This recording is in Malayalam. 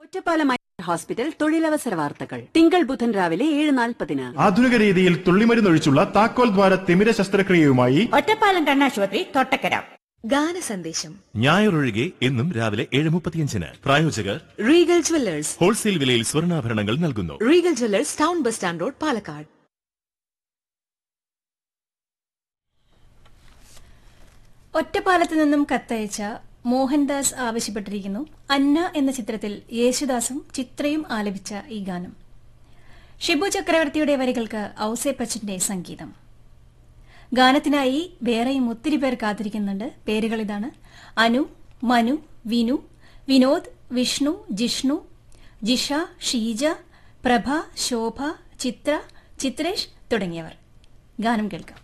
ഒറ്റപ്പാലം ഐ ഹോസ്പിറ്റൽ തൊഴിലവസര വാർത്തകൾ തിങ്കൾ ബുധൻ രാവിലെ ഏഴ് നാൽപ്പതിന് ആധുനിക രീതിയിൽ തുള്ളിമരുന്നൊഴിച്ചുള്ള താക്കോൽ ദ്വാര തിമിര ശസ്ത്രക്രിയയുമായി ഒറ്റപ്പാലം കണ്ണാശുപത്രി തൊട്ടക്കര ഗാന സന്ദേശം ഞായറൊഴികെ എന്നും രാവിലെ ഏഴ് മുപ്പത്തിയഞ്ചിന് പ്രായോജകർ റീഗൽ ജ്വല്ലേഴ്സ് ഹോൾസെയിൽ വിലയിൽ സ്വർണ്ണാഭരണങ്ങൾ നൽകുന്നു Regal jewellers town bus stand road Palakkad ഒറ്റപ്പാലത്ത് നിന്നും കത്തയച്ച മോഹൻദാസ് ആവശ്യപ്പെട്ടിരിക്കുന്നു അന്ന എന്ന ചിത്രത്തിൽ യേശുദാസും ചിത്രയും ആലപിച്ച ഈ ഗാനം ഷിബു ചക്രവർത്തിയുടെ വരികൾക്ക് ഔസേപ്പച്ചന്റെ സംഗീതം ഗാനത്തിനായി വേറെയും ഒത്തിരി പേർ കാത്തിരിക്കുന്നുണ്ട് പേരുകൾ ഇതാണ് അനു മനു വിനു വിനോദ് വിഷ്ണു ജിഷ്ണു ജിഷ ഷീജ പ്രഭ ശോഭ ചിത്ര ചിത്രേഷ് തുടങ്ങിയവർ ഗാനം കേൾക്കാം